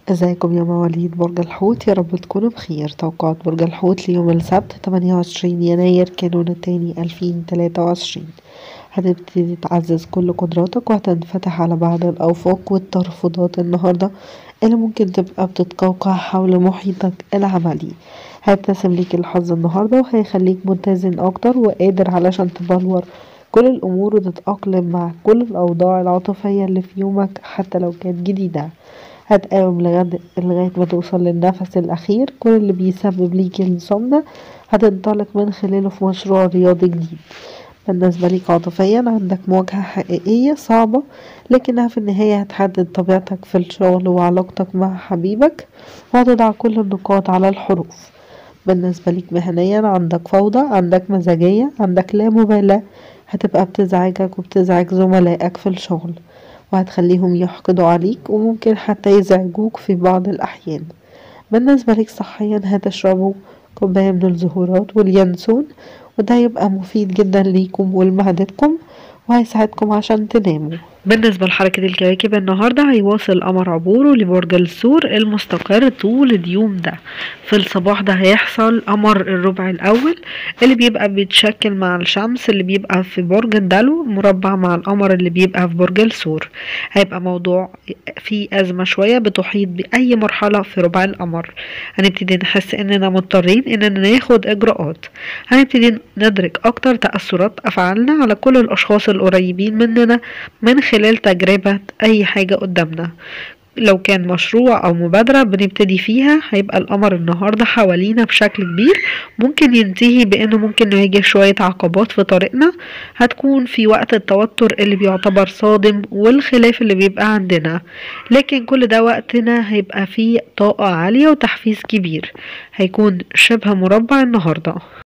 ازيكم يا مواليد برج الحوت يا رب تكونوا بخير توقعات برج الحوت ليوم السبت 28 يناير كانون التاني 2023 هتبتدي تعزز كل قدراتك وهتنفتح على بعض الأوفاق والترفضات النهاردة اللي ممكن تبقى بتتقوقع حول محيطك العملي هيبتسم ليك الحظ النهاردة وهيخليك متزن أكتر وقادر علشان تبلور كل الأمور وتتأقلم مع كل الأوضاع العاطفية اللي في يومك حتى لو كانت جديدة هتقاوم لغاية لغاية ما توصل للنفس الأخير كل اللي بيسبب ليك الصمنة هتنطلق من خلاله في مشروع رياضي جديد بالنسبة ليك عاطفيا عندك مواجهة حقيقية صعبة لكنها في النهاية هتحدد طبيعتك في الشغل وعلاقتك مع حبيبك وهتضع كل النقاط على الحروف بالنسبة ليك مهنيا عندك فوضى عندك مزاجية عندك لا مبالاة هتبقى بتزعجك وبتزعج زملائك في الشغل وهتخليهم يحقدوا عليك وممكن حتى يزعجوك في بعض الأحيان بالنسبة لك صحيا هتشربوا كوباية من الزهورات واليانسون وده يبقى مفيد جدا ليكم ولمعدتكم وهيساعدكم عشان تناموا بالنسبة لحركة الكواكب النهاردة هيواصل القمر عبوره لبرج الثور المستقر طول اليوم ده في الصباح ده هيحصل قمر الربع الأول اللي بيبقى بيتشكل مع الشمس اللي بيبقى في برج الدلو مربع مع القمر اللي بيبقى في برج الثور هيبقى موضوع فيه أزمة شوية بتحيط بأي مرحلة في ربع القمر هنبتدي نحس إننا مضطرين إننا ناخد إجراءات هنبتدي ندرك أكتر تأثرات أفعالنا على كل الأشخاص القريبين مننا من خلال تجربة أي حاجة قدامنا لو كان مشروع أو مبادرة بنبتدي فيها هيبقى القمر النهاردة حوالينا بشكل كبير ممكن ينتهي بأنه ممكن نواجه شوية عقبات في طريقنا هتكون في وقت التوتر اللي بيعتبر صادم والخلاف اللي بيبقى عندنا لكن كل ده وقتنا هيبقى فيه طاقة عالية وتحفيز كبير هيكون شبه مربع النهاردة